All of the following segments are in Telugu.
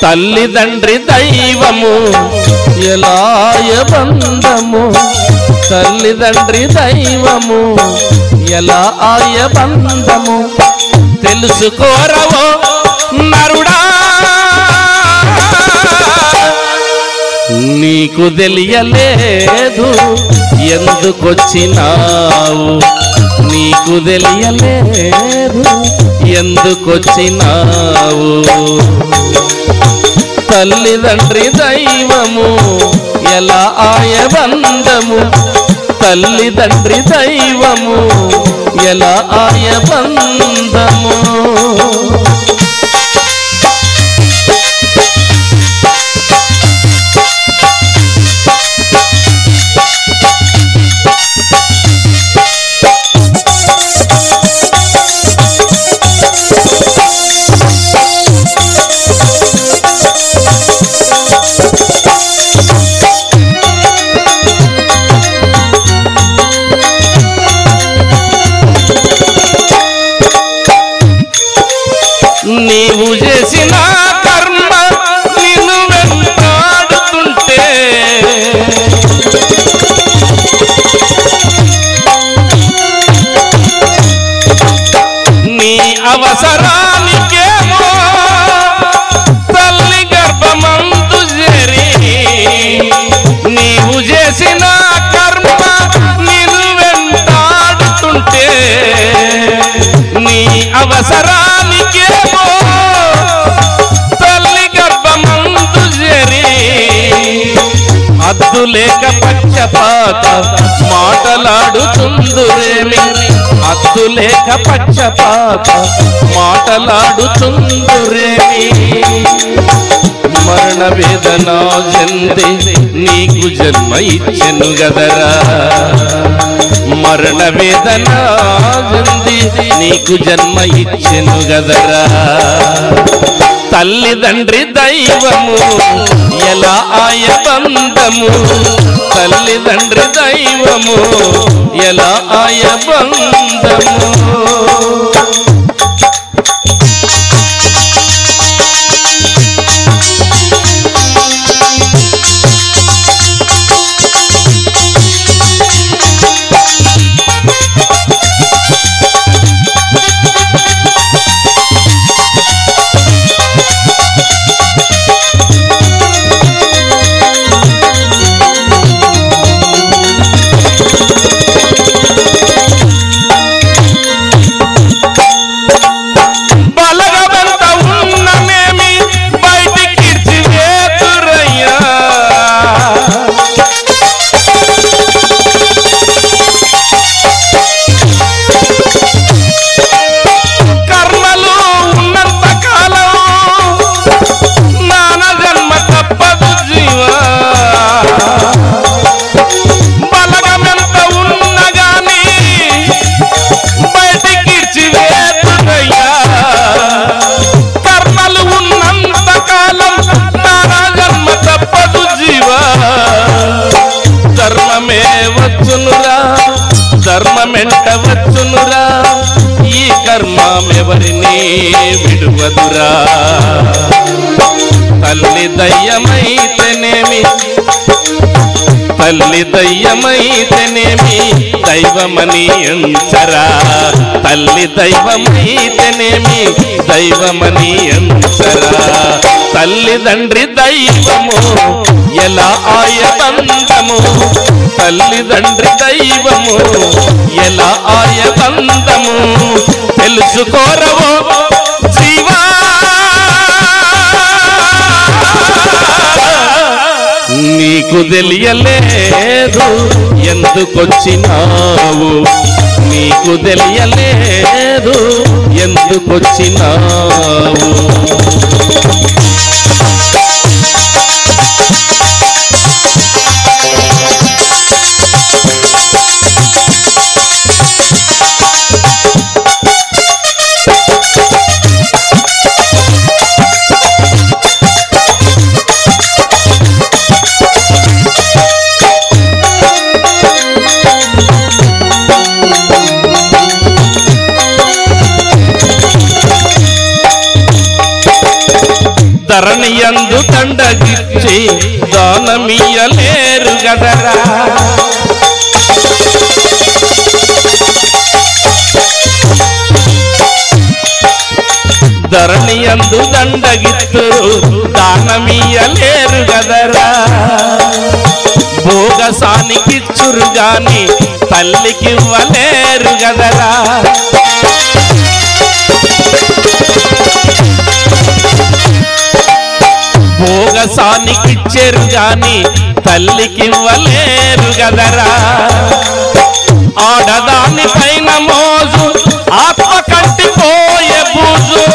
తల్లిదండ్రి దైవము ఎలాయ బంధము తల్లిదండ్రి దైవము ఎలా ఆయ బంధము తెలుసుకోరవో నరుడా నీకు తెలియలేదు ఎందుకొచ్చినావు నీకు తెలియలేదు ఎందుకొచ్చినావు తల్లిదండ్రి దైవము ఎలా ఆయ బంధము తల్లిదండ్రి దైవము ఎలా ఆయ బంధము నీవు చేసిన కర్మ నిన్ను వెంటాడుతుంటే నీ అవసరానికేమో తల్లి గర్భమందు చేరి నీవు చేసిన కర్మ నిన్ను వెంటాడుతుంటే నీ అవసరానికేమో తల్లి గర్భమందు చేరి హద్దు లేక పక్షపాత మాటలాడుతుందురేమి హద్దు లేక పక్షపాత మాటలాడుతుందురేమి మరణ వేదన చెంది నీకు జన్మ ఇచ్చెను గదరా మరణ వేదన చెంది నీకు జన్మ ఇచ్చెను గదరా తల్లిదండ్రి దైవము ఎలా ఆయ బంధము తల్లిదండ్రి దైవము ఎలా ఆయ బంధము బలగమంత ఉన్నమేమి బయటికి వేతురయ్యా కర్మలు ఉన్నంత కాలం నాన జన్మ తప్పదు జీవా బలగమెంత ఉన్నగాని బయటికి వేతురయ్యా కర్మలు ఉన్నంత కాలం నానా జన్మ తప్పదు జీవా ధర్మమే వచ్చునురా ధర్మమెంట వచ్చునురా ఈ కర్మమెవరిని విడువదురా తల్లి దయ్యమైతేనేమి తల్లి దయ్యమైతేనేమి దైవమని ఎంచరా తల్లి దైవమైతేనేమి దైవమని ఎంచరా తల్లిదండ్రి దైవము ఎలా ఆయ బంధము తల్లిదండ్రి దైవము ఎలా ఆయ బంధము తెలుసుకోరవో జీవా నీకు తెలియలేదు ఎందుకొచ్చినావు నీకు తెలియలేదు ఎందుకొచ్చినావు ఎందు దండగిచ్చి దానమీయలేరు గదరా ధరణి ఎందు దండగిత్తురు దానమీయలేరు గదరా భోగసానికిచ్చురు గాని తల్లికివ్వలేరు గదరా భోగసానికిచ్చారు గాని తల్లికివ్వలేరు గదరా ఆడదాని పైన మోజు ఆత్మ కంటిపోయే బూజు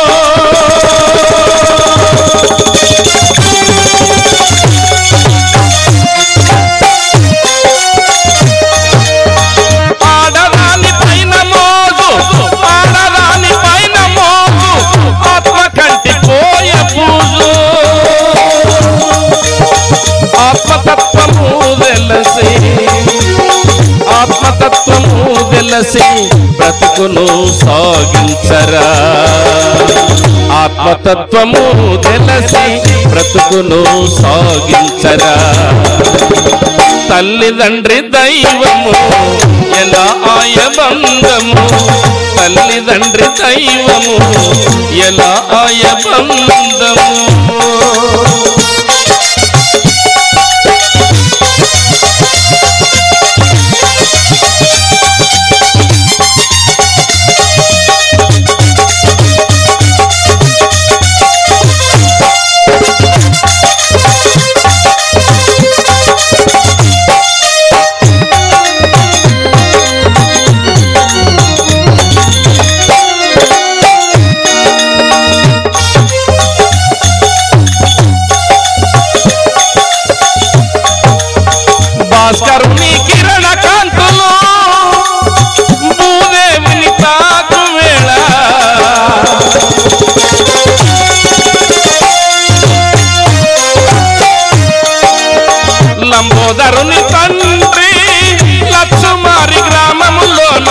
ఆడదాని పైన మోజు ఆడదాని పైన మోజు ఆత్మ కంటిపోయే బూజు ఆత్మతత్వము వెలసి ఆత్మతత్వము వెలసి బ్రతుకును సాగించరా ఆత్మతత్వము తెలిసి బ్రతుకును సాగించరా తల్లిదండ్రి దైవము ఎలా ఆయబంధము తల్లిదండ్రి దైవము ఎలా ఆయబంధము భాస్కరుని కిరణ కాంతులు భూదేవిని తాకు వేళ లంబోదరుని తండ్రి లక్ష్మారి గ్రామములోన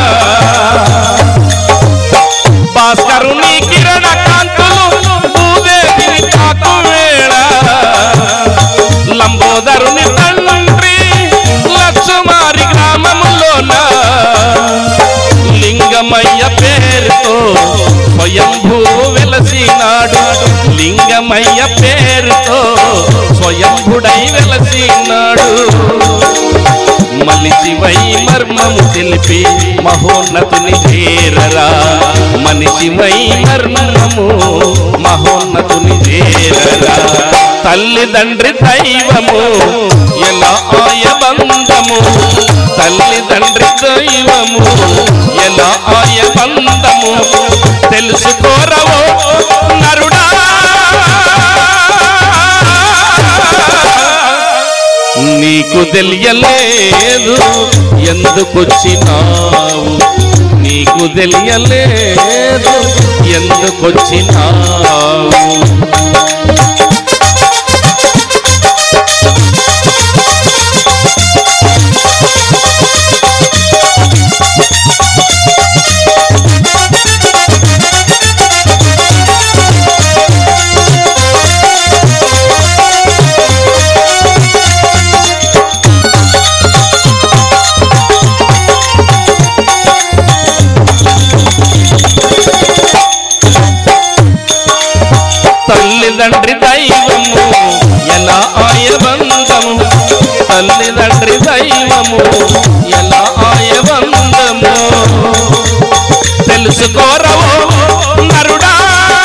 భాస్కరుని కిరణ కాంతులు భూదేవిని తాకు వేళ లంబోదరుని తండ్రి లక్ష్మారి గ్రామములోన లింగమయ్య పేరుతో స్వయంభూ వెలసినాడు లింగమయ్య పేరుతో స్వయంభుడై వెలసినాడు మనిషివై మర్మము తెలిపి మహోన్నతుని చేరరా మనిషివై మర్మము మహోన్నతుని చేరరా తల్లిదండ్రి దైవము ఎలా ఆయ బంధము తల్లిదండ్రి దైవము ఎలా ఆయ బంధము తెలుసుకోరవో నరుడా నీకు తెలియలేదు ఎందుకొచ్చినావు నీకు తెలియలేదు ఎందుకొచ్చినావు తల్లిదండ్రి దైవము ఎలా ఆయబంధము తల్లిదండ్రి దైవము ఎలా ఆయబంధము తెలుసుకోరవో నరుడా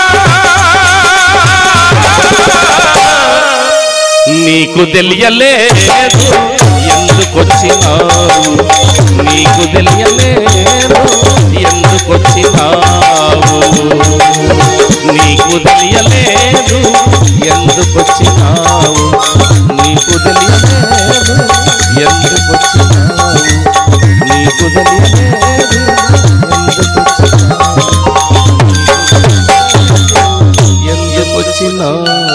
నీకు తెలియలేదు ఎందుకొచ్చినావు నీకు తెలియలేదు ఎందుకొచ్చినావు నీకు తెలియలేదు ఎందుకొచ్చినావు నీకు తెలియలేదు ఎందుకొచ్చినావు నీకు తెలియలేదు ఎందుకొచ్చినావు ఎందుకొచ్చినావు